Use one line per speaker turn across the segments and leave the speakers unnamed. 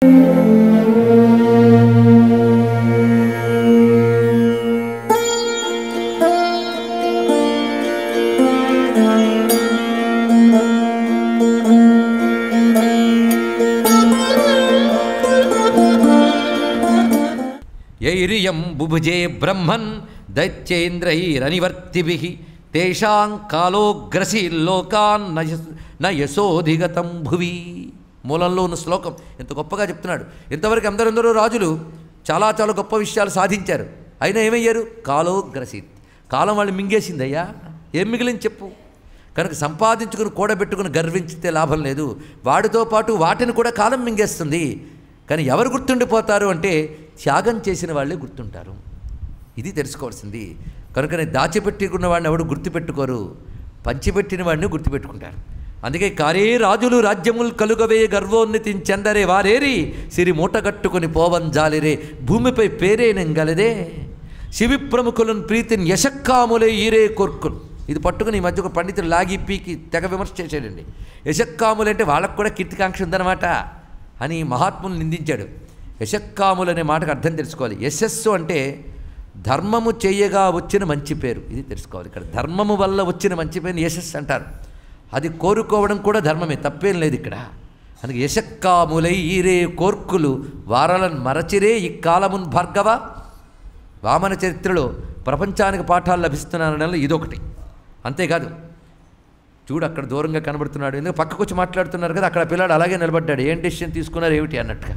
యైరియం బుభుజే బ్రహ్మన్ దైత్యేంద్రైరనివర్తిభి తేషాం కాలోగ్రసి లోకాన్ నయ నయసోధిగతం భువి మూలంలో ఉన్న శ్లోకం ఎంత గొప్పగా చెప్తున్నాడు ఇంతవరకు అందరందరూ రాజులు చాలా చాలా గొప్ప విషయాలు సాధించారు అయినా ఏమయ్యారు కాలోగ్రసీత్ కాలం వాళ్ళు మింగేసిందయ్యా ఏం మిగిలింది చెప్పు కనుక సంపాదించుకుని కూడబెట్టుకుని గర్వించితే లాభం లేదు వాటితో పాటు వాటిని కూడా కాలం మింగేస్తుంది కానీ ఎవరు గుర్తుండిపోతారు అంటే త్యాగం చేసిన వాళ్ళే గుర్తుంటారు ఇది తెలుసుకోవాల్సింది కనుకనే దాచిపెట్టుకున్న వాడిని ఎవడు గుర్తుపెట్టుకోరు పంచిపెట్టిన వాడిని గుర్తుపెట్టుకుంటారు అందుకే కారే రాజులు రాజ్యములు కలుగవే గర్వోన్నతించెందరే వారేరి సిరి మూటగట్టుకుని పోవంజాలిరే భూమిపై పేరేనెంగలదే శివి ప్రముఖులను ప్రీతిని యశక్కాములే ఈరే కోర్కులు ఇది పట్టుకుని ఈ మధ్య ఒక పండితుడు లాగి పీకి తెగ విమర్శ చేశాడండి యశక్కాములు అంటే వాళ్ళకు కూడా కీర్తికాంక్ష ఉందన్నమాట అని మహాత్ములు నిందించాడు యశక్కాములు అనే మాటకు అర్థం తెలుసుకోవాలి యశస్సు అంటే ధర్మము చేయగా వచ్చిన మంచి పేరు ఇది తెలుసుకోవాలి ఇక్కడ ధర్మము వల్ల వచ్చిన మంచి పేరుని యశస్సు అంటారు అది కోరుకోవడం కూడా ధర్మమే తప్పేం లేదు ఇక్కడ అందుకే యశక్కాములై ఈరే కోర్కులు వారలను మరచిరే ఈ కాలమున్ భార్గవ వామన చరిత్రలో ప్రపంచానికి పాఠాలు లభిస్తున్నానడంలో ఇదొకటి అంతేకాదు చూడు అక్కడ దూరంగా కనబడుతున్నాడు ఎందుకు పక్కకు వచ్చి మాట్లాడుతున్నారు కదా అక్కడ పిల్లాడు అలాగే నిలబడ్డాడు ఏం డెసిషన్ తీసుకున్నారు ఏమిటి అన్నట్టుగా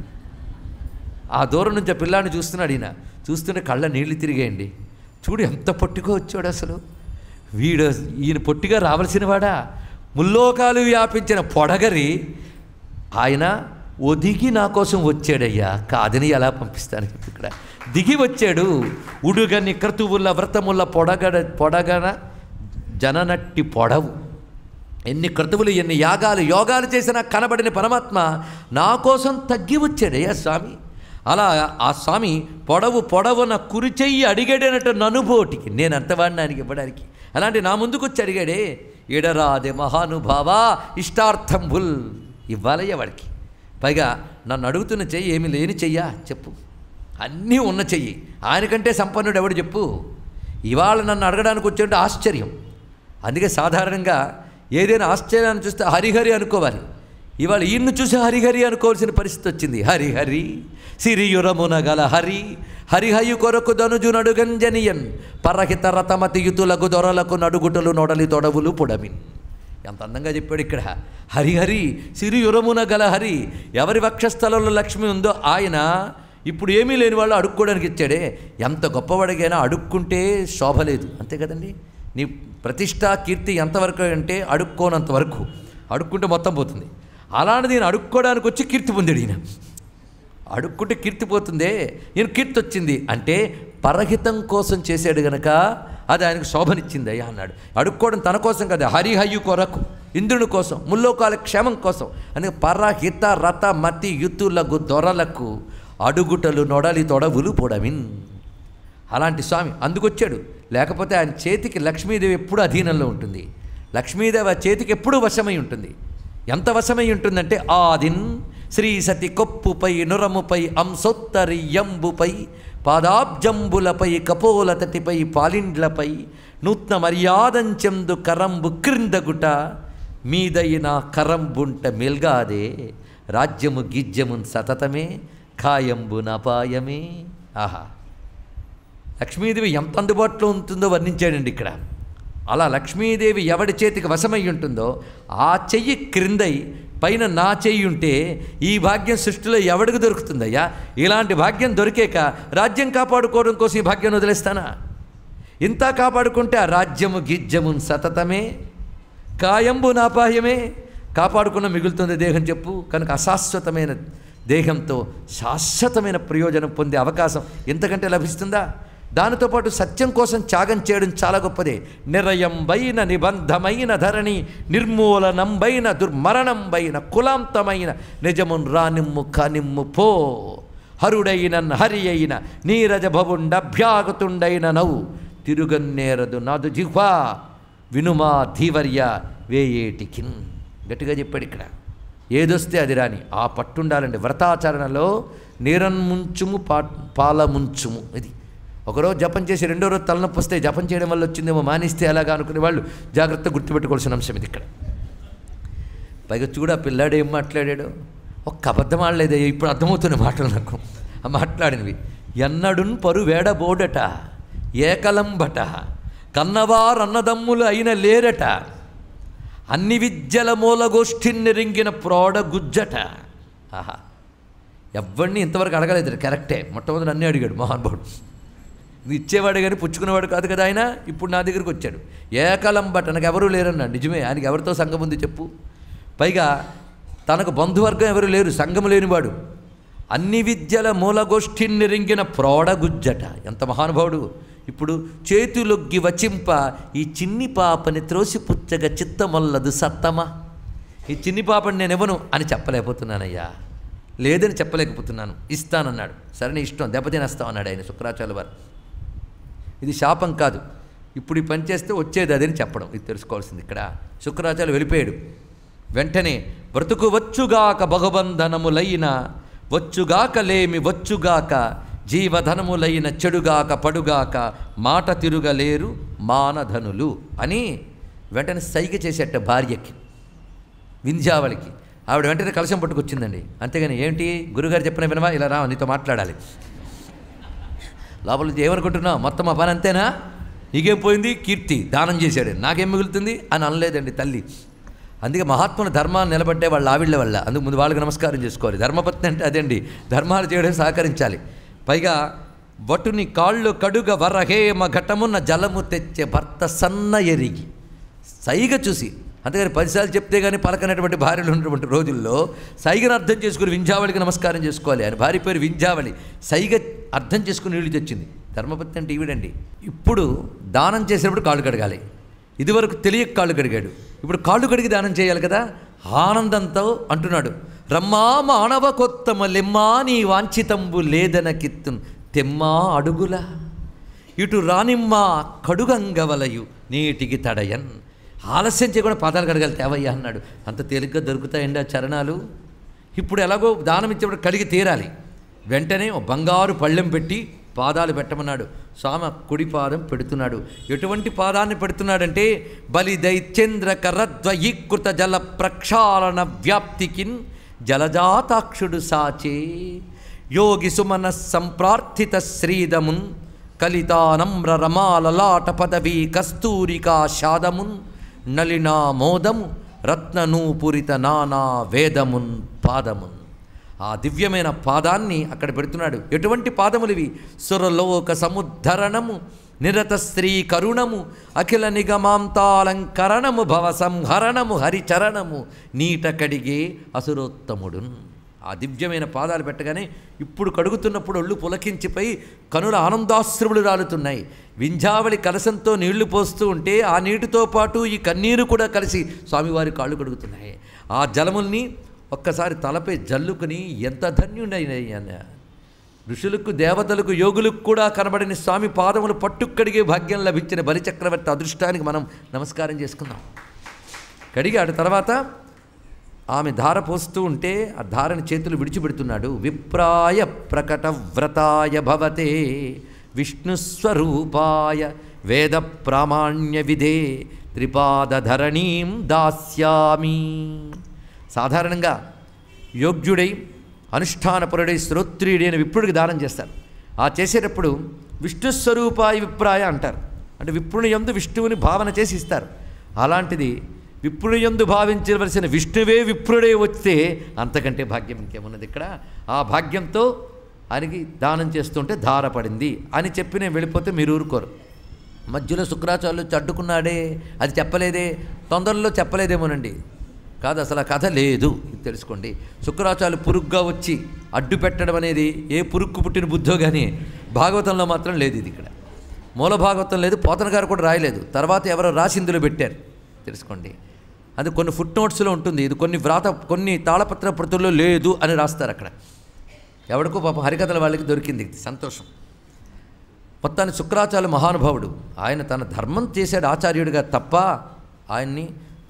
ఆ దూరం నుంచి ఆ పిల్లాడిని చూస్తున్నాడు ఈయన చూస్తుంటే కళ్ళ నీళ్లు తిరిగేయండి చూడు ఎంత పొట్టిగా వచ్చాడు అసలు వీడు ఈయన పొట్టిగా రావలసిన వాడా ముల్లోకాలు వ్యాపించిన పొడగరి ఆయన ఒదిగి నా కోసం వచ్చాడయ్యా కాదని ఎలా పంపిస్తాను చెప్పు ఇక్కడ దిగి వచ్చాడు ఉడుగని క్రతువుల వ్రతముల పొడగడ పొడగన జననట్టి పొడవు ఎన్ని క్రతువులు ఎన్ని యాగాలు యోగాలు చేసినా కనబడిన పరమాత్మ నా కోసం తగ్గి వచ్చాడయ్యా స్వామి అలా ఆ స్వామి పొడవు పొడవున కురి చెయ్యి అడిగాడనట్టు ననుబోటికి నేను అంతవాడిని ఆయనకి ఇవ్వడానికి అలాంటి నా ముందుకు వచ్చి అడిగాడే ఎడరాదే మహానుభావా ఇష్టార్థం భుల్ ఇవ్వాలయ్యా వాడికి పైగా నన్ను అడుగుతున్న చెయ్యి ఏమి లేని చెయ్యా చెప్పు అన్నీ ఉన్న చెయ్యి ఆయనకంటే సంపన్నుడు ఎవడు చెప్పు ఇవాళ నన్ను అడగడానికి వచ్చేంటే ఆశ్చర్యం అందుకే సాధారణంగా ఏదైనా ఆశ్చర్యాన్ని చూస్తే హరిహరి అనుకోవాలి ఇవాళ ఈయన్ను చూసి హరిహరి అనుకోవాల్సిన పరిస్థితి వచ్చింది హరిహరి సిరియురమున గల హరి హరిహయు కొరకు ధనుజు నడుగంజనియన్ పరహిత రతమతియుతులకు దొరలకు నడుగుటలు నొడలి తొడవులు పొడమిన్ ఎంత అందంగా చెప్పాడు ఇక్కడ హరిహరి సిరియురమున గల హరి ఎవరి వక్షస్థలంలో లక్ష్మి ఉందో ఆయన ఇప్పుడు ఏమీ లేని వాళ్ళు అడుక్కోవడానికి ఇచ్చాడే ఎంత గొప్పవాడికైనా అడుక్కుంటే శోభ లేదు అంతే కదండి నీ ప్రతిష్ట కీర్తి ఎంతవరకు అంటే అడుక్కోనంత వరకు అడుక్కుంటే మొత్తం పోతుంది అలాంటిది నేను అడుక్కోవడానికి వచ్చి కీర్తి పొందాడు ఈయన అడుక్కుంటే కీర్తి పోతుందే ఈయన కీర్తి వచ్చింది అంటే పరహితం కోసం చేశాడు గనక అది ఆయనకు శోభనిచ్చింది అయ్యా అన్నాడు అడుక్కోవడం తన కోసం కదా హరిహయ్యు కొరకు ఇంద్రుని కోసం ముల్లోకాల క్షేమం కోసం అందుకే పరహిత రత మతి యుతులకు దొరలకు అడుగుటలు నొడలి తొడవులు పొడమిన్ అలాంటి స్వామి అందుకొచ్చాడు లేకపోతే ఆయన చేతికి లక్ష్మీదేవి ఎప్పుడు అధీనంలో ఉంటుంది లక్ష్మీదేవి ఆ చేతికి ఎప్పుడూ వశమై ఉంటుంది ఎంత వశమై ఉంటుందంటే ఆదిన్ శ్రీ సతి కొప్పుపై నురముపై అంసోత్తరియంబుపై పాదాబ్జంబులపై కపోలతటిపై పాలిండ్లపై నూత్న మర్యాదంచెందు కరంబు క్రిందగుట మీదైన కరంబుంట మెల్గాదే రాజ్యము గిజ్యమున్ సతతమే ఖాయంబు నపాయమే ఆహా లక్ష్మీదేవి ఎంత అందుబాటులో ఉంటుందో వర్ణించాడండి ఇక్కడ అలా లక్ష్మీదేవి ఎవడి చేతికి వశమై ఉంటుందో ఆ చెయ్యి క్రిందై పైన నా చెయ్యి ఉంటే ఈ భాగ్యం సృష్టిలో ఎవడికి దొరుకుతుందయ్యా ఇలాంటి భాగ్యం దొరికేక రాజ్యం కాపాడుకోవడం కోసం ఈ భాగ్యం వదిలేస్తానా ఇంత కాపాడుకుంటే ఆ రాజ్యము గిజ్జమున్ సతతమే కాయంబు నాపాయమే కాపాడుకున్న మిగులుతుంది దేహం చెప్పు కనుక అశాశ్వతమైన దేహంతో శాశ్వతమైన ప్రయోజనం పొందే అవకాశం ఎంతకంటే లభిస్తుందా దానితో పాటు సత్యం కోసం త్యాగం చేయడం చాలా గొప్పదే నిరయంబైన నిబంధమైన ధరణి నిర్మూలనంబైన దుర్మరణంబైన కులాంతమైన నిజమున్ రానిమ్ము కానిమ్ము పో హరుడైన హరి అయిన నీరజ భవుండభ్యాగతుండైన నవ్వు తిరుగన్నేరదు నాదు జిహ్వా వినుమా ధీవర్య వేయేటికిన్ గట్టిగా చెప్పాడు ఇక్కడ ఏదొస్తే అది రాని ఆ పట్టుండాలండి వ్రతాచరణలో నీరన్ముంచుము పా పాలముంచుము ఇది ఒకరోజు జపం చేసి రెండో రోజు తలనొప్పి వస్తే జపం చేయడం వల్ల వచ్చిందేమో మానిస్తే అలాగా అనుకునే వాళ్ళు జాగ్రత్తగా గుర్తుపెట్టుకోవాల్సిన అంశం ఇది ఇక్కడ పైగా చూడు ఆ పిల్లాడు ఏం మాట్లాడాడు ఒక్క అబద్ధం ఆడలేదు ఇప్పుడు అర్థమవుతున్న మాటలు నాకు ఆ మాట్లాడినవి ఎన్నడున్ పరు వేడబోడట ఏకలంబట కన్నవారన్నదమ్ములు అయిన లేరట అన్ని విద్యల మూలగోష్ఠిన్నెరింగిన ప్రోడ గుజ్జట ఆహా ఎవరిని ఇంతవరకు అడగలేదు కరెక్టే మొట్టమొదటి అన్నీ అడిగాడు మహానుభావుడు ఇది ఇచ్చేవాడు కానీ పుచ్చుకునేవాడు కాదు కదా ఆయన ఇప్పుడు నా దగ్గరికి వచ్చాడు ఏకలంబట నాకు ఎవరూ లేరన్నా నిజమే ఆయనకి ఎవరితో సంఘం ఉంది చెప్పు పైగా తనకు బంధువర్గం ఎవరు లేరు సంఘం లేనివాడు అన్ని విద్యల మూలగోష్ఠిని రింగిన ప్రోడగుజ్జట ఎంత మహానుభావుడు ఇప్పుడు చేతులొగ్గి వచింప ఈ చిన్ని పాపని త్రోసిపుచ్చగా చిత్తమొల్లదు సత్తమా ఈ చిన్ని పాపని నేను ఇవ్వను అని చెప్పలేకపోతున్నానయ్యా లేదని చెప్పలేకపోతున్నాను ఇస్తానన్నాడు సరే నీ ఇష్టం దెబ్బతినేస్తాం అన్నాడు ఆయన శుక్రాచార్య వారు ఇది శాపం కాదు ఇప్పుడు ఈ పని చేస్తే వచ్చేది అదని చెప్పడం ఇది తెలుసుకోవాల్సింది ఇక్కడ శుక్రాచార్య వెళ్ళిపోయాడు వెంటనే బ్రతుకు వచ్చుగాక బహుబంధనములైన వచ్చుగాక లేమి వచ్చుగాక జీవధనములైన చెడుగాక పడుగాక మాట తిరుగలేరు మానధనులు అని వెంటనే సైగ చేసేట భార్యకి వింధ్యావళికి ఆవిడ వెంటనే కలశం పట్టుకొచ్చిందండి అంతేగాని ఏంటి గురుగారు చెప్పిన వినవా ఇలా రా నీతో మాట్లాడాలి లోపల నుంచి ఏమనుకుంటున్నావు మొత్తం ఆ పని అంతేనా నీకేం పోయింది కీర్తి దానం చేశాడు నాకేం మిగులుతుంది అని అనలేదండి తల్లి అందుకే మహాత్ముల ధర్మాన్ని నిలబట్టే వాళ్ళ ఆవిళ్ళ వల్ల అందుకు ముందు వాళ్ళకి నమస్కారం చేసుకోవాలి ధర్మపత్ని అంటే అదండి ధర్మాలు చేయడం సహకరించాలి పైగా వటుని కాళ్ళు కడుగ వరహేమ ఘటమున్న జలము తెచ్చే భర్త సన్న ఎరిగి సైగ చూసి అంతేగాని పదిసార్లు చెప్తే కానీ పలకనటువంటి భార్యలు ఉన్నటువంటి రోజుల్లో సైగను అర్థం చేసుకుని వింజావళికి నమస్కారం చేసుకోవాలి ఆయన భార్య పేరు వింజావళి సైగ అర్థం చేసుకుని నీళ్లు తెచ్చింది ధర్మపత్ని అంటే ఈవిడండి ఇప్పుడు దానం చేసేటప్పుడు కాళ్ళు కడగాలి ఇదివరకు తెలియక కాళ్ళు కడిగాడు ఇప్పుడు కాళ్ళు కడిగి దానం చేయాలి కదా ఆనందంతో అంటున్నాడు రమ్మా మానవ కొత్తమ లెమ్మా నీ వాంఛితంబు లేదన కిత్తున్ తెమ్మా అడుగులా ఇటు రానిమ్మా కడుగంగవలయు నీటికి తడయన్ ఆలస్యం చేయకుండా పాదాలు కడగాలి తేవయ్యా అన్నాడు అంత తేలిగ్గా దొరుకుతాయండి ఆ చరణాలు ఇప్పుడు ఎలాగో దానం ఇచ్చేప్పుడు కడిగి తీరాలి వెంటనే ఓ బంగారు పళ్ళెం పెట్టి పాదాలు పెట్టమన్నాడు స్వామి కుడి పాదం పెడుతున్నాడు ఎటువంటి పాదాన్ని పెడుతున్నాడంటే బలి దైత్యేంద్ర కరద్వయీకృత జల ప్రక్షాళన వ్యాప్తికిన్ జలజాతాక్షుడు సాచే యోగి సుమన సంప్రార్థిత శ్రీదమున్ కలితానమ్ర రమాలలాట పదవి కస్తూరికా షాదమున్ నలినా మోదము రత్ననూపురిత నానా వేదమున్ పాదమున్ ఆ దివ్యమైన పాదాన్ని అక్కడ పెడుతున్నాడు ఎటువంటి పాదములివి సురలోక సముద్ధరణము నిరత స్త్రీ కరుణము అఖిల నిగమాంతాలంకరణము భవ సంహరణము హరిచరణము నీట కడిగే అసురోత్తముడున్ ఆ దివ్యమైన పాదాలు పెట్టగానే ఇప్పుడు కడుగుతున్నప్పుడు ఒళ్ళు పులకించిపోయి కనుల ఆనందాశ్రువులు రాలుతున్నాయి వింజావళి కలసంతో నీళ్లు పోస్తూ ఉంటే ఆ నీటితో పాటు ఈ కన్నీరు కూడా కలిసి స్వామివారి కాళ్ళు కడుగుతున్నాయి ఆ జలముల్ని ఒక్కసారి తలపై జల్లుకుని ఎంత ధన్యుడైన ఋషులకు దేవతలకు యోగులకు కూడా కనబడిన స్వామి పాదములు పట్టుక్కడిగే భాగ్యం లభించిన బలిచక్రవర్తి అదృష్టానికి మనం నమస్కారం చేసుకుందాం కడిగాడు తర్వాత ఆమె ధార పోస్తూ ఉంటే ఆ ధారని చేతులు విడిచిపెడుతున్నాడు విప్రాయ ప్రకట వ్రతాయ భవతే విష్ణుస్వరూపాయ వేద ప్రామాణ్య విధే త్రిపాదధరణీం దాస్యామి సాధారణంగా యోగ్యుడై అనుష్ఠానపరుడై శ్రోత్రియుడై అని విప్రుడికి దానం చేస్తారు ఆ చేసేటప్పుడు విష్ణుస్వరూపాయ విప్రాయ అంటారు అంటే విప్రుని యందు విష్ణువుని భావన చేసి ఇస్తారు అలాంటిది విప్రుని యందు భావించవలసిన విష్ణువే విప్రుడే వస్తే అంతకంటే భాగ్యం ఇంకేమున్నది ఇక్కడ ఆ భాగ్యంతో ఆయనకి దానం చేస్తుంటే ధార పడింది అని చెప్పి నేను వెళ్ళిపోతే మీరు ఊరుకోరు మధ్యలో శుక్రాచార్యులు చడ్డుకున్నాడే అది చెప్పలేదే తొందరలో చెప్పలేదేమోనండి కాదు అసలు ఆ కథ లేదు ఇది తెలుసుకోండి శుక్రాచార్యులు పురుగ్గా వచ్చి అడ్డు పెట్టడం అనేది ఏ పురుక్కు పుట్టిన బుద్ధో కానీ భాగవతంలో మాత్రం లేదు ఇది ఇక్కడ మూల భాగవతం లేదు పోతన గారు కూడా రాయలేదు తర్వాత ఎవరో రాసి ఇందులో పెట్టారు తెలుసుకోండి అది కొన్ని ఫుట్ నోట్స్లో ఉంటుంది ఇది కొన్ని వ్రాత కొన్ని తాళపత్ర ప్రతుల్లో లేదు అని రాస్తారు అక్కడ ఎవడికో పాపం హరికథల వాళ్ళకి దొరికింది ఇది సంతోషం మొత్తాన్ని శుక్రాచార్య మహానుభావుడు ఆయన తన ధర్మం చేశాడు ఆచార్యుడిగా తప్ప ఆయన్ని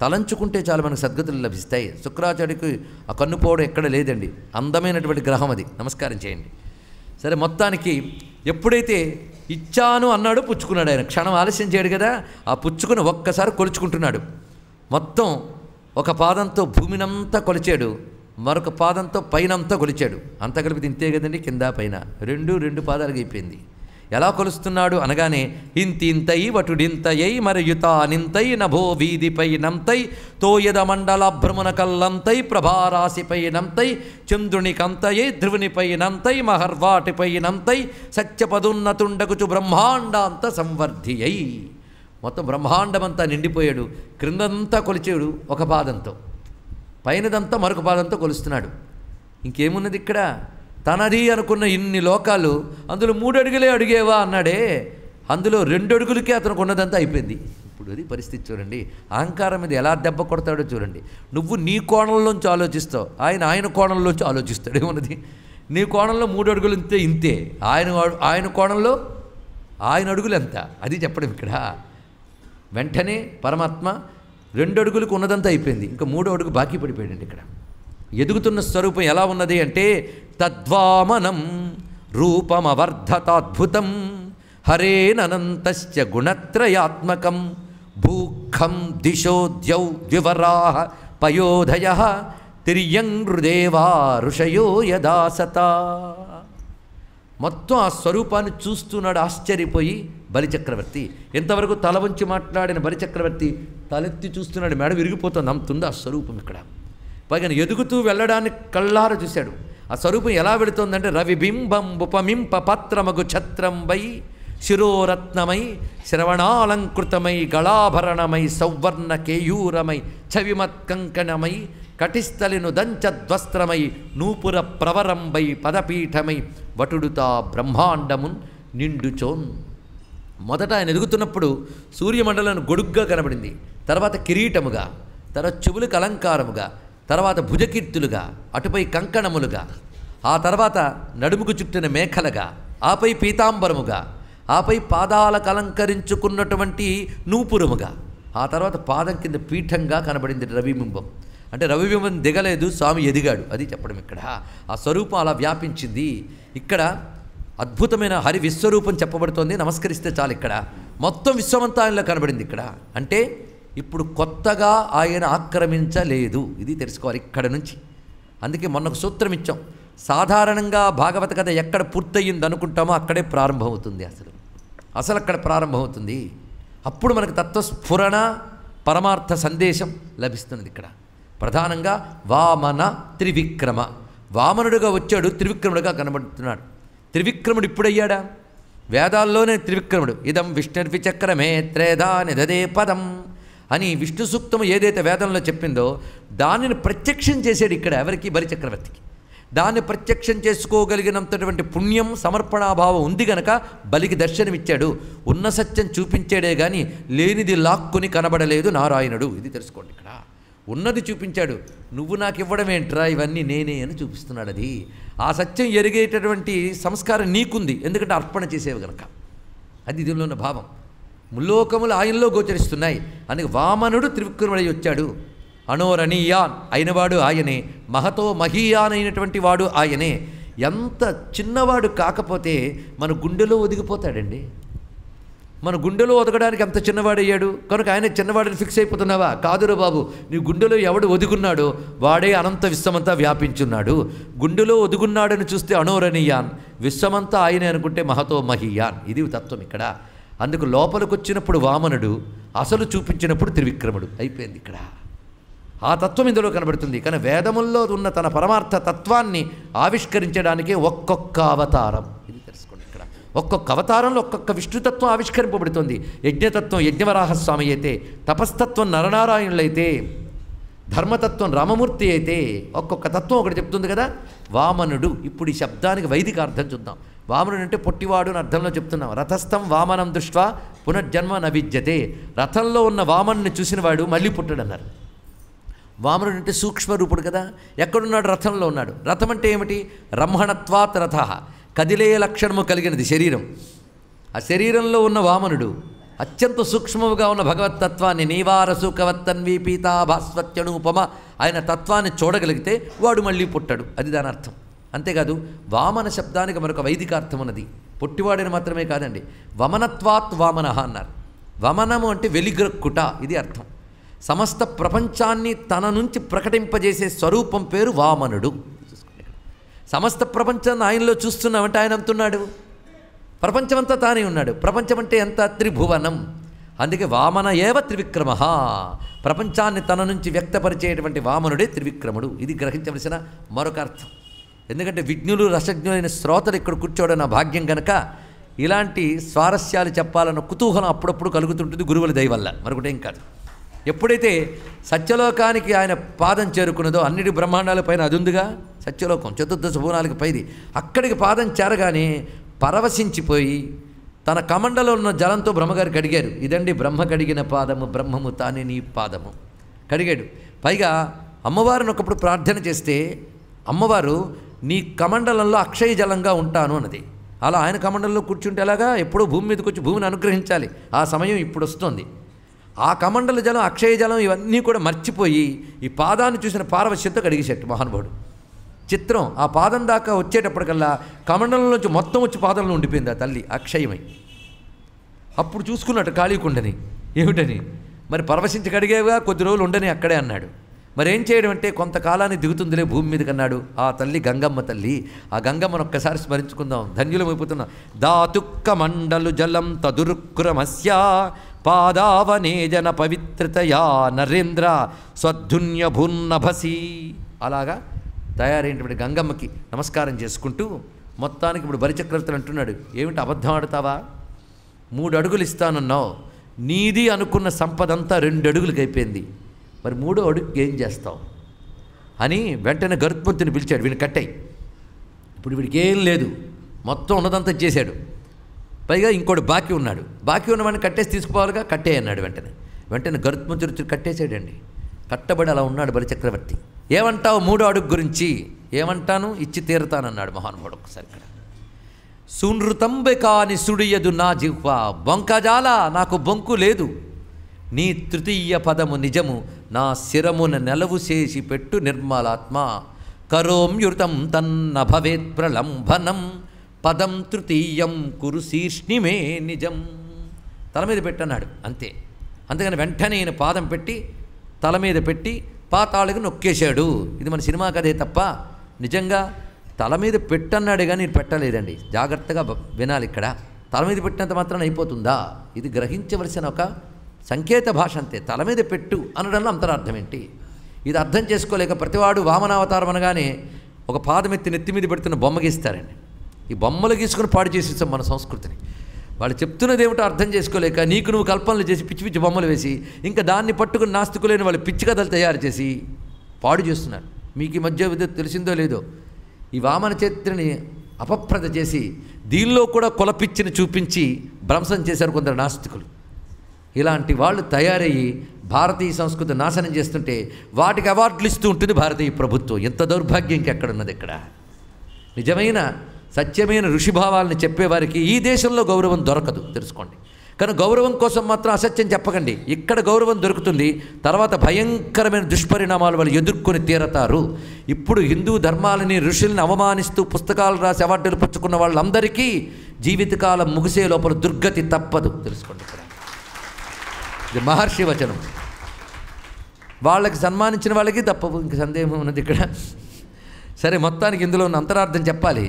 తలంచుకుంటే చాలు మనకు సద్గతులు లభిస్తాయి శుక్రాచార్యుడికి ఆ కన్నుపోవడం ఎక్కడ లేదండి అందమైనటువంటి గ్రహం అది నమస్కారం చేయండి సరే మొత్తానికి ఎప్పుడైతే ఇచ్చాను అన్నాడు పుచ్చుకున్నాడు ఆయన క్షణం ఆలస్యం చేయడు కదా ఆ పుచ్చుకుని ఒక్కసారి కొలుచుకుంటున్నాడు మొత్తం ఒక పాదంతో భూమినంతా కొలిచాడు మరొక పాదంతో పైనంతా కొలిచాడు అంతా కలిపి ఇంతే కదండి కింద పైన రెండు రెండు పాదాలుగా అయిపోయింది ఎలా కొలుస్తున్నాడు అనగానే ఇంతి ఇంతై వటుడింతయై మరయుతానింతై నభో వీధిపై నంతై తోయద మండల భ్రమణ కల్లంతై ప్రభారాశిపై నంతై చంద్రుని కంతయై ధ్రువునిపై నంతై మహర్వాటిపై నంతై సత్యపదున్నతుండకుచు బ్రహ్మాండాంత సంవర్ధియై మొత్తం బ్రహ్మాండమంతా నిండిపోయాడు క్రిందంతా కొలిచాడు ఒక పాదంతో పైనదంతా మరొక పాదంతో కొలుస్తున్నాడు ఇంకేమున్నది ఇక్కడ తనది అనుకున్న ఇన్ని లోకాలు అందులో మూడు అడుగులే అడిగేవా అన్నాడే అందులో రెండు అడుగులకే అతనికి ఉన్నదంతా అయిపోయింది ఇప్పుడు అది పరిస్థితి చూడండి అహంకారం మీద ఎలా దెబ్బ కొడతాడో చూడండి నువ్వు నీ కోణంలోంచి ఆలోచిస్తావు ఆయన ఆయన కోణంలోంచి ఆలోచిస్తాడు ఏమున్నది నీ కోణంలో మూడు అడుగులు ఇంతే ఇంతే ఆయన ఆయన కోణంలో ఆయన అడుగులు ఎంత అది చెప్పడం ఇక్కడ వెంటనే పరమాత్మ రెండు అడుగులకు ఉన్నదంతా అయిపోయింది ఇంకా మూడో అడుగు బాకీ పడిపోయాడండి ఇక్కడ ఎదుగుతున్న స్వరూపం ఎలా ఉన్నది అంటే తద్వామనం రూపమవర్ధతాద్భుతం హరేననంతశ్చ గుణత్రయాత్మకం భూఖం దిశో ద్యౌ ద్వివరా పయోధయ తిర్యంగృదేవా ఋషయో యదాసత మొత్తం ఆ స్వరూపాన్ని చూస్తున్నాడు ఆశ్చర్యపోయి బలిచక్రవర్తి ఎంతవరకు తల వంచి మాట్లాడిన బలిచక్రవర్తి తలెత్తి చూస్తున్నాడు మెడ విరిగిపోతుంది అంతుంది ఆ స్వరూపం ఇక్కడ పైగా ఎదుగుతూ వెళ్ళడానికి కళ్ళార చూశాడు ఆ స్వరూపం ఎలా వెళుతోందంటే రవిబింబం ఉపమింప పత్రమగు ఛత్రంబై శిరోరత్నమై శ్రవణాలంకృతమై గళాభరణమై సౌవర్ణ కేయూరమై చవిమత్కంకణమై కటిస్థలిను దంచద్వస్త్రమై నూపుర ప్రవరంబై పదపీఠమై వటుడుతా బ్రహ్మాండమున్ నిండుచోన్ మొదట ఆయన ఎదుగుతున్నప్పుడు సూర్యమండలం గొడుగ్గా కనబడింది తర్వాత కిరీటముగా తర్వాత చెవులకు అలంకారముగా తర్వాత భుజకీర్తులుగా అటుపై కంకణములుగా ఆ తర్వాత నడుముకు చుట్టిన మేఖలుగా ఆపై పీతాంబరముగా ఆపై పాదాలకు అలంకరించుకున్నటువంటి నూపురముగా ఆ తర్వాత పాదం కింద పీఠంగా కనబడింది రవిబింబం అంటే రవిబింబం దిగలేదు స్వామి ఎదిగాడు అది చెప్పడం ఇక్కడ ఆ స్వరూపం అలా వ్యాపించింది ఇక్కడ అద్భుతమైన హరి విశ్వరూపం చెప్పబడుతోంది నమస్కరిస్తే చాలు ఇక్కడ మొత్తం విశ్వమంతా ఆయనలో కనబడింది ఇక్కడ అంటే ఇప్పుడు కొత్తగా ఆయన ఆక్రమించలేదు ఇది తెలుసుకోవాలి ఇక్కడ నుంచి అందుకే మొన్న ఒక సూత్రం ఇచ్చాం సాధారణంగా భాగవత కథ ఎక్కడ పూర్తయింది అనుకుంటామో అక్కడే ప్రారంభమవుతుంది అసలు అసలు అక్కడ ప్రారంభమవుతుంది అప్పుడు మనకు తత్వస్ఫురణ పరమార్థ సందేశం లభిస్తున్నది ఇక్కడ ప్రధానంగా వామన త్రివిక్రమ వామనుడుగా వచ్చాడు త్రివిక్రముడుగా కనబడుతున్నాడు త్రివిక్రముడు ఇప్పుడయ్యాడా వేదాల్లోనే త్రివిక్రముడు ఇదం విష్ణుర్విచక్రమే త్రేదా నిదదే పదం అని విష్ణు సూక్తము ఏదైతే వేదంలో చెప్పిందో దానిని ప్రత్యక్షం చేశాడు ఇక్కడ ఎవరికి బలిచక్రవర్తికి దాన్ని ప్రత్యక్షం చేసుకోగలిగినంతటువంటి పుణ్యం సమర్పణాభావం ఉంది గనక బలికి దర్శనమిచ్చాడు ఉన్న సత్యం చూపించాడే కానీ లేనిది లాక్కుని కనబడలేదు నారాయణుడు ఇది తెలుసుకోండి ఇక్కడ ఉన్నది చూపించాడు నువ్వు నాకు ఇవ్వడం ఏంట్రా ఇవన్నీ నేనే అని చూపిస్తున్నాడు అది ఆ సత్యం ఎరిగేటటువంటి సంస్కారం నీకుంది ఎందుకంటే అర్పణ చేసేవి గనక అది దీనిలో ఉన్న భావం ముల్లోకములు ఆయనలో గోచరిస్తున్నాయి అందుకే వామనుడు త్రివిక్రముడై వచ్చాడు అణోరణీయాన్ అయినవాడు ఆయనే మహతో మహీయాన్ అయినటువంటి వాడు ఆయనే ఎంత చిన్నవాడు కాకపోతే మన గుండెలో ఒదిగిపోతాడండి మన గుండెలో ఒదగడానికి ఎంత చిన్నవాడయ్యాడు కనుక ఆయన చిన్నవాడిని ఫిక్స్ అయిపోతున్నావా కాదురా బాబు నీ గుండెలో ఎవడు ఒదుగున్నాడో వాడే అనంత విశ్వమంతా వ్యాపించున్నాడు గుండెలో ఒదుగున్నాడని చూస్తే అణోరణీయాన్ విశ్వమంతా ఆయనే అనుకుంటే మహతో మహీయాన్ ఇది తత్వం ఇక్కడ అందుకు లోపలికి వచ్చినప్పుడు వామనుడు అసలు చూపించినప్పుడు త్రివిక్రముడు అయిపోయింది ఇక్కడ ఆ తత్వం ఇందులో కనబడుతుంది కానీ వేదముల్లో ఉన్న తన పరమార్థ తత్వాన్ని ఆవిష్కరించడానికే ఒక్కొక్క అవతారం ఇది తెలుసుకోండి ఇక్కడ ఒక్కొక్క అవతారంలో ఒక్కొక్క విష్ణుతత్వం ఆవిష్కరింపబడుతుంది యజ్ఞతత్వం యజ్ఞవరాహస్వామి అయితే తపస్తత్వం నరనారాయణులైతే ధర్మతత్వం రామమూర్తి అయితే ఒక్కొక్క తత్వం ఒకటి చెప్తుంది కదా వామనుడు ఇప్పుడు ఈ శబ్దానికి వైదిక అర్థం చూద్దాం వామనుడు అంటే పొట్టివాడు అని అర్థంలో చెప్తున్నాం రథస్థం వామనం దృష్ట్వా పునర్జన్మ నవిద్యతే రథంలో ఉన్న వామనుని చూసినవాడు మళ్ళీ పుట్టడు అన్నారు వామనుడు అంటే సూక్ష్మరూపుడు కదా ఎక్కడున్నాడు రథంలో ఉన్నాడు రథం అంటే ఏమిటి రమ్హణత్వాత్ రథ కదిలే లక్షణము కలిగినది శరీరం ఆ శరీరంలో ఉన్న వామనుడు అత్యంత సూక్ష్మముగా ఉన్న భగవతత్వాన్ని నీవార సుఖవత్తన్వి పీతా భాస్వత్యనూపమ ఆయన తత్వాన్ని చూడగలిగితే వాడు మళ్ళీ పుట్టాడు అది దాని అర్థం అంతేకాదు వామన శబ్దానికి మరొక వైదికార్థం ఉన్నది పుట్టివాడిని మాత్రమే కాదండి వమనత్వాత్ వామన అన్నారు వమనము అంటే వెలిగ్రక్కుట ఇది అర్థం సమస్త ప్రపంచాన్ని తన నుంచి ప్రకటింపజేసే స్వరూపం పేరు వామనుడు చూసుకోండి ఇక్కడ. సమస్త ప్రపంచాన్ని ఆయనలో చూస్తున్నామంటే ఆయన అంటున్నాడు ప్రపంచమంతా తానే ఉన్నాడు ప్రపంచం అంటే ఎంత త్రిభువనం అందుకే వామన ఏవ త్రివిక్రమ ప్రపంచాన్ని తన నుంచి వ్యక్తపరిచేటువంటి వామనుడే త్రివిక్రముడు ఇది గ్రహించవలసిన మరొక అర్థం ఎందుకంటే విజ్ఞులు రసజ్ఞులైన శ్రోతలు ఇక్కడ కూర్చోవడం నా భాగ్యం కనుక ఇలాంటి స్వారస్యాలు చెప్పాలన్న కుతూహలం అప్పుడప్పుడు కలుగుతుంటుంది గురువుల దయ వల్ల మరొకటేం కాదు ఎప్పుడైతే సత్యలోకానికి ఆయన పాదం చేరుకున్నదో అన్నిటి బ్రహ్మాండాల పైన అది ఉందిగా సత్యలోకం చతుర్దశ భువనాలకి పైది అక్కడికి పాదం చేరగానే పరవశించిపోయి తన కమండలో ఉన్న జలంతో బ్రహ్మగారు కడిగారు ఇదండి బ్రహ్మ కడిగిన పాదము బ్రహ్మము తానే నీ పాదము కడిగాడు పైగా అమ్మవారిని ఒకప్పుడు ప్రార్థన చేస్తే అమ్మవారు నీ కమండలంలో అక్షయ జలంగా ఉంటాను అన్నది అలా ఆయన కమండలంలో కూర్చుంటే ఎలాగా ఎప్పుడో భూమి మీదకి వచ్చి భూమిని అనుగ్రహించాలి ఆ సమయం ఇప్పుడు వస్తుంది ఆ కమండల జలం అక్షయ జలం ఇవన్నీ కూడా మర్చిపోయి ఈ పాదాన్ని చూసిన పారవశ్యంతో కడిగేసేట్టు మహానుభావుడు చిత్రం ఆ పాదం దాకా వచ్చేటప్పటికల్లా కమండలంలోంచి మొత్తం వచ్చి పాదంలో ఉండిపోయింది ఆ తల్లి అక్షయమై అప్పుడు చూసుకున్నట్టు కాళీకుండని ఏమిటని మరి పరవశించి కడిగేవా కొద్ది రోజులు ఉండని అక్కడే అన్నాడు మరి ఏం చేయడం అంటే కొంతకాలాన్ని దిగుతుందిలే భూమి మీదకి అన్నాడు ఆ తల్లి గంగమ్మ తల్లి ఆ గంగమ్మను ఒక్కసారి స్మరించుకుందాం ధన్యులమైపోతున్నాం దాతుక్క మండలు జలం తదురుక్రమస్య పాదావనేజన పవిత్రతయా నరేంద్ర స్వధున్యభున్నభసి అలాగా తయారైనటువంటి గంగమ్మకి నమస్కారం చేసుకుంటూ మొత్తానికి ఇప్పుడు బలిచక్రవర్తులు అంటున్నాడు ఏమిటి అబద్ధం ఆడతావా మూడు అడుగులు ఇస్తానన్నావు నీది అనుకున్న సంపదంతా రెండు అడుగులకి అయిపోయింది మరి మూడో అడుగుకి ఏం చేస్తావు అని వెంటనే గరుత్మంతుని పిలిచాడు వీడిని కట్టాయి ఇప్పుడు వీడికి ఏం లేదు మొత్తం ఉన్నదంతా చేశాడు పైగా ఇంకోటి బాకీ ఉన్నాడు బాకీ ఉన్నవాడిని కట్టేసి తీసుకుపోవాలిగా కట్టే అన్నాడు వెంటనే వెంటనే గరుత్మంతుడు వచ్చి కట్టేసాడండి కట్టబడి అలా ఉన్నాడు బలిచక్రవర్తి ఏమంటావు మూడో అడుగు గురించి ఏమంటాను ఇచ్చి తీరుతానన్నాడు మహానుభావుడు ఒకసారి ఇక్కడ సునృతంబె కాని సుడియదు నా జిహ్వ బొంకజాల నాకు బొంకు లేదు నీ తృతీయ పదము నిజము నా శిరమున నెలవు చేసి పెట్టు నిర్మలాత్మ కరోమ్యుతం తన్న భవేత్ ప్రలంభనం పదం తృతీయం కురు శీర్ష్ణిమే నిజం తల మీద పెట్టన్నాడు అంతే అందుకని వెంటనే ఈయన పాదం పెట్టి తల మీద పెట్టి పాతాళికి నొక్కేశాడు ఇది మన సినిమా కథే తప్ప నిజంగా తల మీద పెట్టన్నాడే కానీ నేను పెట్టలేదండి జాగ్రత్తగా బ- వినాలి ఇక్కడ తల మీద పెట్టినంత మాత్రం అయిపోతుందా ఇది గ్రహించవలసిన ఒక సంకేత భాష అంతే తల మీద పెట్టు అనడంలో అంతరార్థం ఏంటి ఇది అర్థం చేసుకోలేక ప్రతివాడు వామనావతారం అనగానే ఒక పాదం ఎత్తి నెత్తి మీద పెడుతున్న బొమ్మ గీస్తారండి ఈ బొమ్మలు గీసుకుని పాడు చేసేసాం మన సంస్కృతిని వాళ్ళు చెప్తున్నది ఏమిటో అర్థం చేసుకోలేక నీకు నువ్వు కల్పనలు చేసి పిచ్చి పిచ్చి బొమ్మలు వేసి ఇంకా దాన్ని పట్టుకుని నాస్తికులైన వాళ్ళు పిచ్చి కథలు తయారు చేసి పాడు చేస్తున్నారు మీకు ఈ మధ్య విద్య తెలిసిందో లేదో ఈ వామన చరిత్రని అపప్రద చేసి దీనిలో కూడా కులపిచ్చిని చూపించి భ్రంశం చేశారు కొందరు నాస్తికులు ఇలాంటి వాళ్ళు తయారయ్యి భారతీయ సంస్కృతి నాశనం చేస్తుంటే వాటికి అవార్డులు ఇస్తూ ఉంటుంది భారతీయ ప్రభుత్వం ఎంత దౌర్భాగ్యం ఇంకెక్కడున్నది ఇక్కడ నిజమైన సత్యమైన ఋషిభావాలను చెప్పేవారికి ఈ దేశంలో గౌరవం దొరకదు తెలుసుకోండి కానీ గౌరవం కోసం మాత్రం అసత్యం చెప్పకండి ఇక్కడ గౌరవం దొరుకుతుంది తర్వాత భయంకరమైన దుష్పరిణామాలు వాళ్ళు ఎదుర్కొని తీరతారు ఇప్పుడు హిందూ ధర్మాలని ఋషుల్ని అవమానిస్తూ పుస్తకాలు రాసి అవార్డులు పుచ్చుకున్న వాళ్ళందరికీ జీవితకాలం ముగిసే లోపల దుర్గతి తప్పదు తెలుసుకోండి ఇక్కడ ఇది మహర్షి వచనం వాళ్ళకి సన్మానించిన వాళ్ళకి తప్పదు ఇంక సందేహం ఉన్నది ఇక్కడ సరే మొత్తానికి ఇందులో ఉన్న అంతరార్థం చెప్పాలి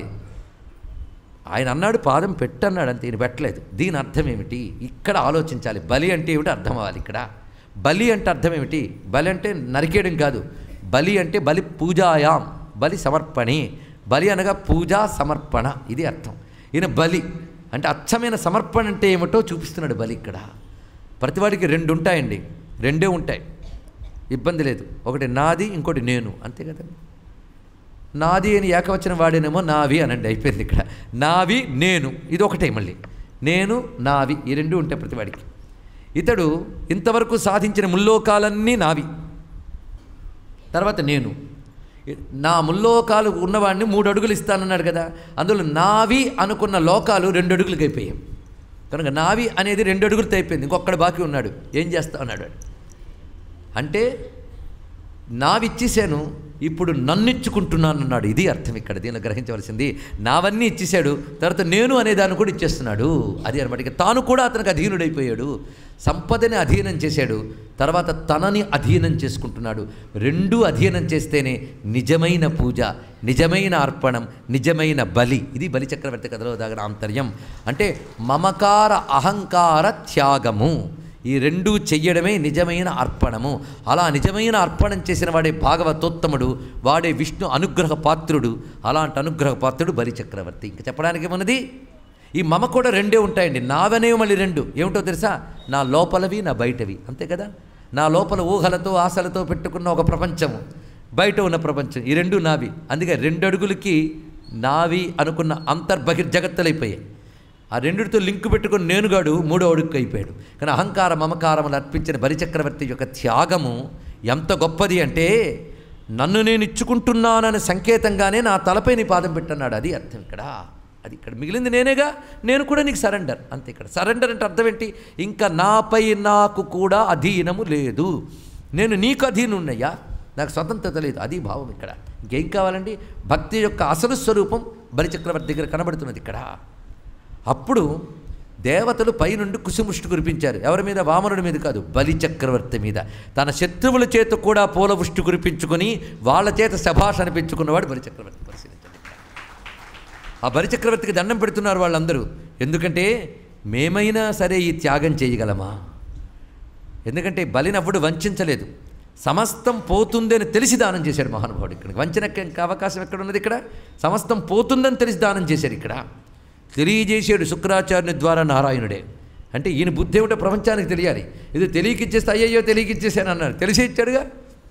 ఆయన అన్నాడు పాదం పెట్టన్నాడు అంతే ఈయన పెట్టలేదు దీని అర్థం ఏమిటి ఇక్కడ ఆలోచించాలి బలి అంటే ఏమిటి అర్థం అవ్వాలి ఇక్కడ బలి అంటే అర్థం ఏమిటి బలి అంటే నరికేయడం కాదు బలి అంటే బలి పూజాయాం బలి సమర్పణి బలి అనగా పూజా సమర్పణ ఇది అర్థం ఈయన బలి అంటే అచ్చమైన సమర్పణ అంటే ఏమిటో చూపిస్తున్నాడు బలి ఇక్కడ ప్రతివాడికి రెండు ఉంటాయండి రెండే ఉంటాయి ఇబ్బంది లేదు ఒకటి నాది ఇంకోటి నేను అంతే కదండి నాది అని ఏకవచనం వాడేనేమో నావి అనండి అయిపోయింది ఇక్కడ నావి నేను ఇది ఒకటే మళ్ళీ నేను నావి ఈ రెండు ఉంటాయి ప్రతివాడికి ఇతడు ఇంతవరకు సాధించిన ముల్లోకాలన్నీ నావి తర్వాత నేను నా ముల్లోకాలు ఉన్నవాడిని మూడు అడుగులు ఇస్తానన్నాడు కదా అందులో నావి అనుకున్న లోకాలు రెండు అడుగులకి అయిపోయాయి కనుక నావి అనేది రెండు అడుగులతో అయిపోయింది ఇంకొకడు బాకీ ఉన్నాడు ఏం చేస్తా అన్నాడు వాడు. అంటే నావిచ్చేసాను ఇప్పుడు నన్ను ఇచ్చుకుంటున్నాను అన్నాడు ఇది అర్థం ఇక్కడ దీన్ని గ్రహించవలసింది నావన్నీ ఇచ్చేశాడు తర్వాత నేను అనే దాన్ని కూడా ఇచ్చేస్తున్నాడు అది అనమాట ఇక తాను కూడా అతనికి అధీనుడైపోయాడు సంపదని అధీనం చేశాడు తర్వాత తనని అధీనం చేసుకుంటున్నాడు రెండూ అధీనం చేస్తేనే నిజమైన పూజ నిజమైన అర్పణం నిజమైన బలి ఇది బలి చక్రవర్తి కథలో దాగిన ఆంతర్యం అంటే మమకార అహంకార త్యాగము ఈ రెండూ చెయ్యడమే నిజమైన అర్పణము అలా నిజమైన అర్పణం చేసిన వాడే భాగవతోత్తముడు వాడే విష్ణు అనుగ్రహ పాత్రుడు అలాంటి అనుగ్రహ పాత్రుడు బలి చక్రవర్తి ఇంకా చెప్పడానికి ఏమన్నది ఈ మమ కూడా రెండే ఉంటాయండి నావనేవి మళ్ళీ రెండు ఏమిటో తెలుసా నా లోపలవి నా బయటవి అంతే కదా నా లోపల ఊహలతో ఆశలతో పెట్టుకున్న ఒక ప్రపంచము బయట ఉన్న ప్రపంచం ఈ రెండు నావి అందుకే రెండు అడుగులకి నావి అనుకున్న అంతర్బహిర్జగత్తులైపోయాయి ఆ రెండిటితో లింక్ పెట్టుకుని నేనుగాడు మూడో అడుగు అయిపోయాడు కానీ అహంకార మమకారములు అర్పించిన బలిచక్రవర్తి యొక్క త్యాగము ఎంత గొప్పది అంటే నన్ను నేను ఇచ్చుకుంటున్నాననే సంకేతంగానే నా తలపై నీ పాదం పెట్టన్నాడు అది అర్థం ఇక్కడ అది ఇక్కడ మిగిలింది నేనేగా నేను కూడా నీకు సరెండర్ అంతే ఇక్కడ సరెండర్ అంటే అర్థం ఏంటి ఇంకా నాపై నాకు కూడా అధీనము లేదు నేను నీకు అధీనున్నయ్యా నాకు స్వతంత్రత లేదు అది భావం ఇక్కడ ఇంకేం కావాలండి భక్తి యొక్క అసలు స్వరూపం బలిచక్రవర్తి దగ్గర కనబడుతున్నది ఇక్కడ అప్పుడు దేవతలు పైనుండి కుసుముష్టి కురిపించారు ఎవరి మీద వామనుడి మీద కాదు బలి చక్రవర్తి మీద తన శత్రువుల చేత కూడా పూల వృష్టి కురిపించుకొని వాళ్ళ చేత శభాష అనిపించుకున్నవాడు బలి చక్రవర్తి పరిశీలించండి ఆ బలి చక్రవర్తికి దండం పెడుతున్నారు వాళ్ళందరూ ఎందుకంటే మేమైనా సరే ఈ త్యాగం చేయగలమా ఎందుకంటే బలినవ్వుడు వంచలేదు సమస్తం పోతుందని తెలిసి దానం చేశాడు మహానుభావుడు ఇక్కడ వంచనకి ఇంకా అవకాశం ఎక్కడ ఉన్నది ఇక్కడ సమస్తం పోతుందని తెలిసి దానం చేశాడు ఇక్కడ తెలియజేసాడు శుక్రాచార్యుని ద్వారా నారాయణుడే అంటే ఈయన బుద్ధి ఏమిటో ప్రపంచానికి తెలియాలి ఇది తెలియకిచ్చేస్తే అయ్యయ్యో తెలియకిచ్చేసాను అన్నాడు తెలిసి ఇచ్చాడుగా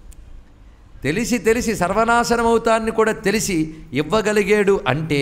తెలిసి తెలిసి సర్వనాశనం అవుతాన్ని కూడా తెలిసి ఇవ్వగలిగాడు అంటే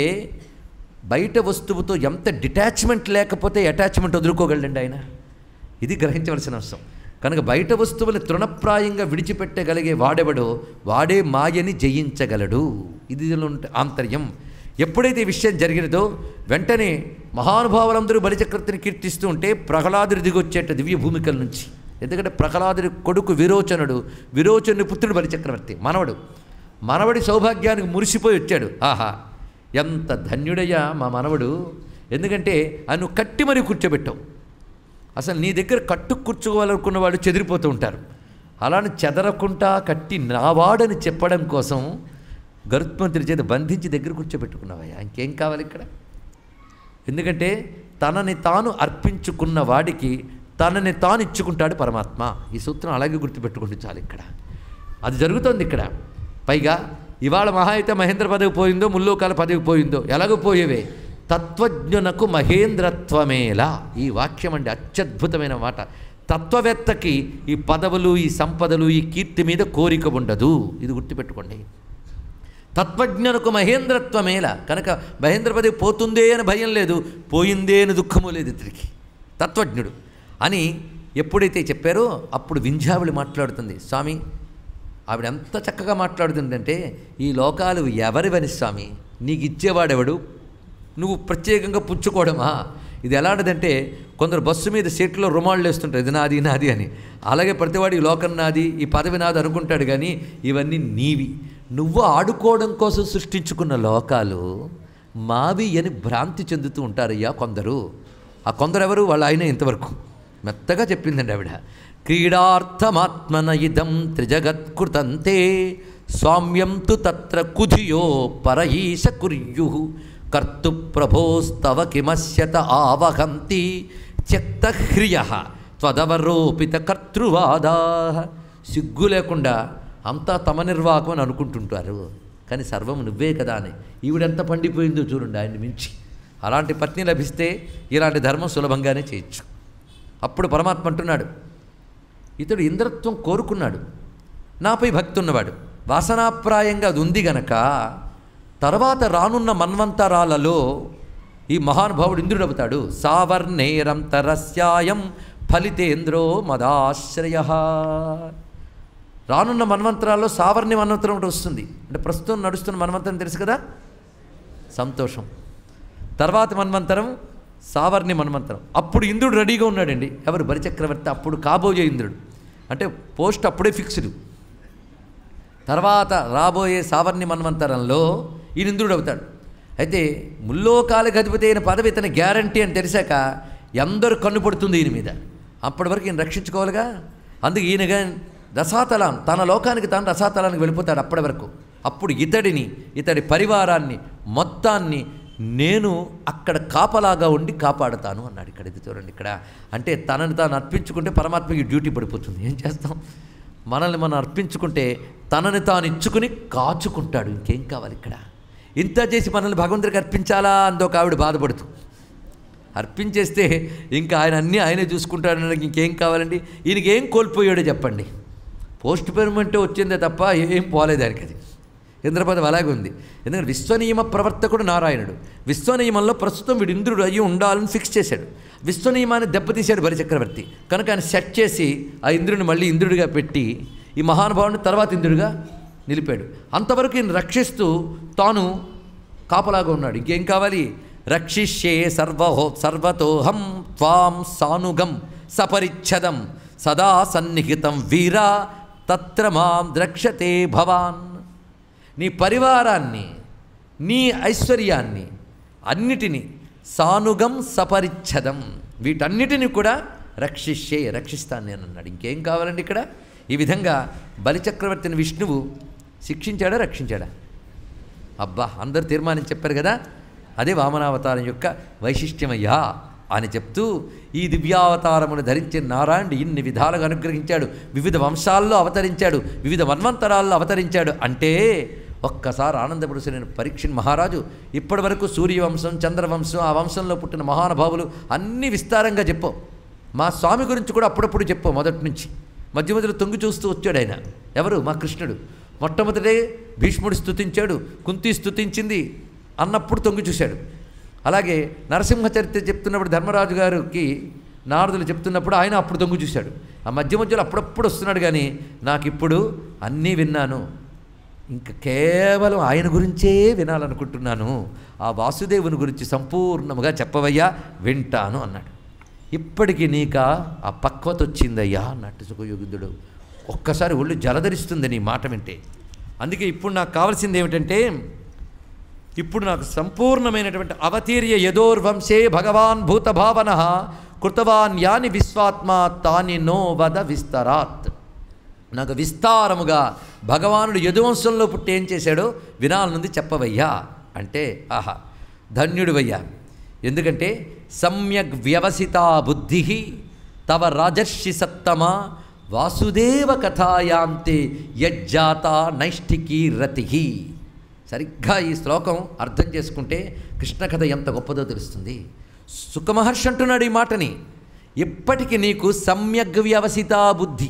బయట వస్తువుతో ఎంత డిటాచ్మెంట్ లేకపోతే అటాచ్మెంట్ వదులుకోగలండి ఆయన ఇది గ్రహించవలసిన అంశం కనుక బయట వస్తువుని తృణప్రాయంగా విడిచిపెట్టగలిగే వాడెవడో వాడే మాయని జయించగలడు ఇది ఇందులో ఉంటే ఆంతర్యం ఎప్పుడైతే ఈ విషయం జరిగినదో వెంటనే మహానుభావులందరూ బలిచక్రవర్తిని కీర్తిస్తూ ఉంటే ప్రహ్లాదుడి దిగొచ్చేట దివ్య భూమికల నుంచి ఎందుకంటే ప్రహ్లాదుడి కొడుకు విరోచనుడు విరోచనుడి పుత్రుడు బలిచక్రవర్తి మనవడు మనవడి సౌభాగ్యానికి మురిసిపోయి వచ్చాడు ఆహా ఎంత ధన్యుడయ్యా మా మనవడు ఎందుకంటే ఆయన కట్టి మరీ కూర్చోబెట్టావు అసలు నీ దగ్గర కట్టు కూర్చోవాలనుకున్న వాళ్ళు చెదిరిపోతూ ఉంటారు అలాని చెదరకుండా కట్టి నావాడని చెప్పడం కోసం గరుత్మంతుడి చేత బంధించి దగ్గర కూర్చోబెట్టుకున్నావయ్యా ఇంకేం కావాలి ఇక్కడ ఎందుకంటే తనని తాను అర్పించుకున్న వాడికి తనని తాను ఇచ్చుకుంటాడు పరమాత్మ ఈ సూత్రం అలాగే గుర్తుపెట్టుకుంటే చాలు ఇక్కడ అది జరుగుతోంది ఇక్కడ పైగా ఇవాళ మహా అయితే మహేంద్ర పదవి పోయిందో ముల్లోకాల పదవి పోయిందో ఎలాగో పోయేవే తత్వజ్ఞునకు మహేంద్రత్వమేలా ఈ వాక్యం అండి అత్యద్భుతమైన మాట తత్వవేత్తకి ఈ పదవులు ఈ సంపదలు ఈ కీర్తి మీద కోరిక ఉండదు ఇది గుర్తుపెట్టుకోండి తత్వజ్ఞునకు మహేంద్రత్వమేల కనుక మహేంద్ర పదవి పోతుందే అని భయం లేదు పోయిందే అని దుఃఖము లేదు ఇతనికి తత్వజ్ఞుడు అని ఎప్పుడైతే చెప్పారో అప్పుడు వింధ్యావళి మాట్లాడుతుంది స్వామి ఆవిడ ఎంత చక్కగా మాట్లాడుతుందంటే ఈ లోకాలు ఎవరివని స్వామి నీకు ఇచ్చేవాడెవడు నువ్వు ప్రత్యేకంగా పుచ్చుకోవడమా ఇది ఎలాంటిదంటే కొందరు బస్సు మీద సీట్లో రుమాళ్ళు వేస్తుంటారు ఇది నాది నాది అని అలాగే ప్రతివాడు ఈ లోకం నాది ఈ పదవి నాది అనుకుంటాడు కానీ ఇవన్నీ నీవి నువ్వు ఆడుకోవడం కోసం సృష్టించుకున్న లోకాలు మావి అని భ్రాంతి చెందుతూ ఉంటారయ్యా కొందరు ఆ కొందరు ఎవరు వాళ్ళ ఆయన ఇంతవరకు మెత్తగా చెప్పిందండి ఆవిడ క్రీడార్థమాత్మన ఇదం త్రిజగత్కృతంతే స్వామ్యం తు తత్ర కుధియో పరయీశ కుర్యు కర్తు ప్రభోస్తవ కిమస్యత ఆవహంతి త్యక్తహ్రియ త్వదవరోపిత కర్తృవాదా సిగ్గు లేకుండా అంతా తమ నిర్వాహకం అని అనుకుంటుంటారు కానీ సర్వం నువ్వే కదా అని ఈవిడెంత పండిపోయిందో చూడండి ఆయన్ని మించి అలాంటి పత్ని లభిస్తే ఇలాంటి ధర్మం సులభంగానే చేయొచ్చు అప్పుడు పరమాత్మ అంటున్నాడు ఇతడు ఇంద్రత్వం కోరుకున్నాడు నాపై భక్తి ఉన్నవాడు వాసనాప్రాయంగా అది ఉంది గనక తర్వాత రానున్న మన్వంతరాలలో ఈ మహానుభావుడు ఇంద్రుడు అవుతాడు సావర్ణేరంతరస్యాయం ఫలితేంద్రో మదాశ్రయ రానున్న మన్వంతరాల్లో సావర్ణి మన్వంతరం ఒకటి వస్తుంది అంటే ప్రస్తుతం నడుస్తున్న మన్వంతరం తెలుసు కదా సంతోషం తర్వాత మన్వంతరం సావర్ణి మన్వంతరం అప్పుడు ఇంద్రుడు రెడీగా ఉన్నాడండి ఎవరు బలిచక్రవర్తి అప్పుడు కాబోయే ఇంద్రుడు అంటే పోస్ట్ అప్పుడే ఫిక్స్డ్ తర్వాత రాబోయే సావర్ణి మన్వంతరంలో ఈయన ఇంద్రుడు అవుతాడు అయితే ముల్లోకాలకు అధిపతి అయిన పదవి ఇతని గ్యారంటీ అని తెలిసాక ఎందరు కన్ను పడుతుంది ఈయన మీద అప్పటి వరకు ఈయన రక్షించుకోవాలిగా అందుకే ఈయనగా రసాతలం తన లోకానికి తాను రసాతలానికి వెళ్ళిపోతాడు అప్పటి వరకు అప్పుడు ఇతడిని ఇతడి పరివారాన్ని మొత్తాన్ని నేను అక్కడ కాపలాగా ఉండి కాపాడుతాను అన్నాడు ఇక్కడ ఇది చూడండి ఇక్కడ అంటే తనని తాను అర్పించుకుంటే పరమాత్మకి డ్యూటీ పడిపోతుంది ఏం చేస్తాం మనల్ని మనం అర్పించుకుంటే తనని తాను ఇచ్చుకుని కాచుకుంటాడు ఇంకేం కావాలి ఇక్కడ ఇంత చేసి మనల్ని భగవంతుడికి అర్పించాలా అందో ఒక ఆవిడ బాధపడుతూ అర్పించేస్తే ఇంకా ఆయన అన్నీ ఆయనే చూసుకుంటాడు అనడానికి ఇంకేం కావాలండి ఈయనకి ఏం కోల్పోయాడో చెప్పండి పోస్ట్ పేమెంట్ వచ్చిందే తప్ప ఏం పోలేదు ఆయనకి అది ఇంద్రపదం అలాగే ఉంది ఎందుకంటే విశ్వనియమ ప్రవర్తకుడు నారాయణుడు విశ్వనియమంలో ప్రస్తుతం వీడు ఇంద్రుడు అయ్యి ఉండాలని ఫిక్స్ చేశాడు విశ్వనియమాన్ని దెబ్బతీశాడు బలిచక్రవర్తి కనుక ఆయన సెట్ చేసి ఆ ఇంద్రుడిని మళ్ళీ ఇంద్రుడిగా పెట్టి ఈ మహానుభావుని తర్వాత ఇంద్రుడిగా నిలిపాడు అంతవరకు ఈయన రక్షిస్తూ తాను కాపలాగా ఉన్నాడు ఇంకేం కావాలి రక్షిష్యే సర్వహో సర్వతోహం త్వాం సానుగం సపరిచ్ఛదం సదా సన్నిహితం వీరా తత్ర మాం ద్రక్షతే భవాన్ నీ పరివారాన్ని నీ ఐశ్వర్యాన్ని అన్నిటినీ సానుగం సపరిచ్ఛదం వీటన్నిటిని కూడా రక్షిష్యే రక్షిస్తాను నేను అన్నాడు ఇంకేం కావాలండి ఇక్కడ ఈ విధంగా బలిచక్రవర్తిని విష్ణువు శిక్షించాడా రక్షించాడా అబ్బా అందరు తీర్మానం చెప్పారు కదా అదే వామనావతారం యొక్క వైశిష్ట్యమయ్యా అని చెప్తూ ఈ దివ్యావతారమును ధరించిన నారాయణుడు ఇన్ని విధాలుగా అనుగ్రహించాడు వివిధ వంశాల్లో అవతరించాడు వివిధ మన్వంతరాల్లో అవతరించాడు అంటే ఒక్కసారి ఆనందపడుసు నేను పరీక్షణ్ మహారాజు ఇప్పటి వరకు సూర్యవంశం చంద్రవంశం ఆ వంశంలో పుట్టిన మహానుభావులు అన్నీ విస్తారంగా చెప్పు మా స్వామి గురించి కూడా అప్పుడప్పుడు చెప్పు మొదటి నుంచి మధ్య మధ్యలో తొంగి చూస్తూ వచ్చాడు ఆయన ఎవరు మా కృష్ణుడు మొట్టమొదటే భీష్ముడు స్తుతించాడు కుంతి స్తుతించింది అన్నప్పుడు తొంగి చూశాడు అలాగే నరసింహ చరిత్ర చెప్తున్నప్పుడు ధర్మరాజు గారికి నారదులు చెప్తున్నప్పుడు ఆయన అప్పుడు తొంగి చూశాడు ఆ మధ్య మధ్యలో అప్పుడప్పుడు వస్తున్నాడు కానీ నాకు ఇప్పుడు అన్నీ విన్నాను ఇంకా కేవలం ఆయన గురించే వినాలనుకుంటున్నాను ఆ వాసుదేవుని గురించి సంపూర్ణముగా చెప్పవయ్యా వింటాను అన్నాడు ఇప్పటికీ నీక ఆ పక్వత వచ్చిందయ్యా అన్నట్టు సుఖయోగుద్ధుడు ఒక్కసారి ఒళ్ళు జలధరిస్తుంది నీ మాట వింటే అందుకే ఇప్పుడు నాకు కావాల్సింది ఏమిటంటే ఇప్పుడు నాకు సంపూర్ణమైనటువంటి అవతీర్య యదోర్వంశే భగవాన్ భూతభావన కృతవాన్ యాని విశ్వాత్మ తాని నో వద విస్తరాత్ నాకు విస్తారముగా భగవానుడు యదువంశంలో పుట్టి ఏం చేశాడో వినాలనుంది చెప్పవయ్యా అంటే ఆహా ధన్యుడివయ్యా ఎందుకంటే సమ్యక్ వ్యవసితా బుద్ధి తవ రాజర్షి సత్తమ వాసుదేవ కథాయాంతే యజ్జాత నైష్ఠికీ రతి సరిగ్గా ఈ శ్లోకం అర్థం చేసుకుంటే కృష్ణ కథ ఎంత గొప్పదో తెలుస్తుంది సుఖమహర్షి అంటున్నాడు ఈ మాటని ఇప్పటికి నీకు సమ్యక్ వ్యవసితా బుద్ధి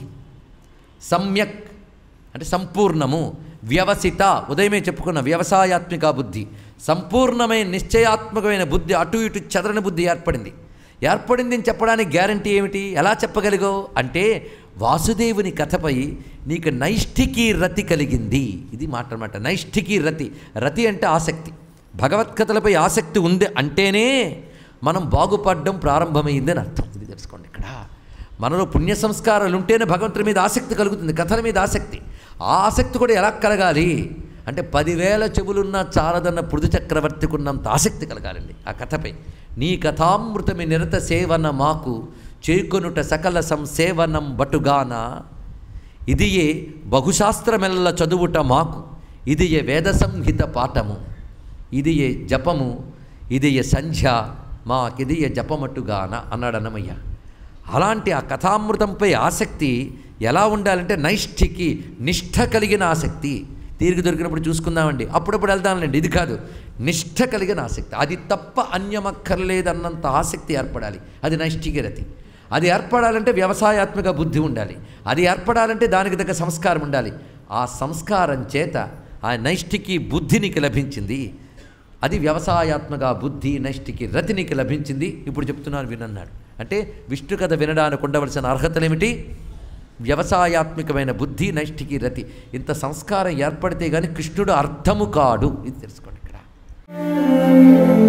సమ్యక్ అంటే సంపూర్ణము వ్యవసిత ఉదయమే చెప్పుకున్న వ్యవసాయాత్మిక బుద్ధి సంపూర్ణమైన నిశ్చయాత్మకమైన బుద్ధి అటు ఇటు చెదరని బుద్ధి ఏర్పడింది ఏర్పడింది అని చెప్పడానికి గ్యారంటీ ఏమిటి ఎలా చెప్పగలిగావు అంటే వాసుదేవుని కథపై నీకు నైష్ఠికీ రతి కలిగింది ఇది మాట అన్నమాట నైష్ఠికీ రతి రతి అంటే ఆసక్తి భగవత్కథలపై ఆసక్తి ఉంది అంటేనే మనం బాగుపడడం ప్రారంభమైంది అని అర్థం ఇది తెలుసుకోండి ఇక్కడ మనలో పుణ్య సంస్కారాలు ఉంటేనే భగవంతుడి మీద ఆసక్తి కలుగుతుంది కథల మీద ఆసక్తి ఆ ఆసక్తి కూడా ఎలా కలగాలి అంటే పదివేల చెవులున్న చారదన్న పృథు చక్రవర్తికి ఉన్నంత ఆసక్తి కలగాలండి ఆ కథపై నీ కథామృతమి నిరత సేవన మాకు చేకొనుట సకల సంసేవనం బటుగాన ఇదియే బహుశాస్త్రమెల్ల చదువుట మాకు ఇదియే వేద సంహిత పాఠము ఇదియే జపము ఇదియే సంధ్య మాకిదియే జపమట్టుగాన అన్నాడు అన్నమయ్య అలాంటి ఆ కథామృతంపై ఆసక్తి ఎలా ఉండాలంటే నైష్ఠికి నిష్ఠ కలిగిన ఆసక్తి తీరిక దొరికినప్పుడు చూసుకుందామండి అప్పుడప్పుడు వెళ్దాంలేండి ఇది కాదు నిష్ఠ కలిగిన ఆసక్తి అది తప్ప అన్యమక్కర్లేదన్నంత ఆసక్తి ఏర్పడాలి అది నైష్ఠిక రతి అది ఏర్పడాలంటే వ్యవసాయాత్మక బుద్ధి ఉండాలి అది ఏర్పడాలంటే దానికి తగ్గ సంస్కారం ఉండాలి ఆ సంస్కారం చేత ఆ నైష్ఠికి బుద్ధి నీకు లభించింది అది వ్యవసాయాత్మక బుద్ధి నైష్ఠికి రతి నీకు లభించింది ఇప్పుడు చెప్తున్నాను వినన్నాడు అంటే విష్ణు కథ వినడానికి ఉండవలసిన అర్హతలేమిటి వ్యవసాయాత్మకమైన బుద్ధి నైష్ఠికి రతి ఇంత సంస్కారం ఏర్పడితే కానీ కృష్ణుడు అర్థము కాడు ఇది తెలుసుకోండి ఇక్కడ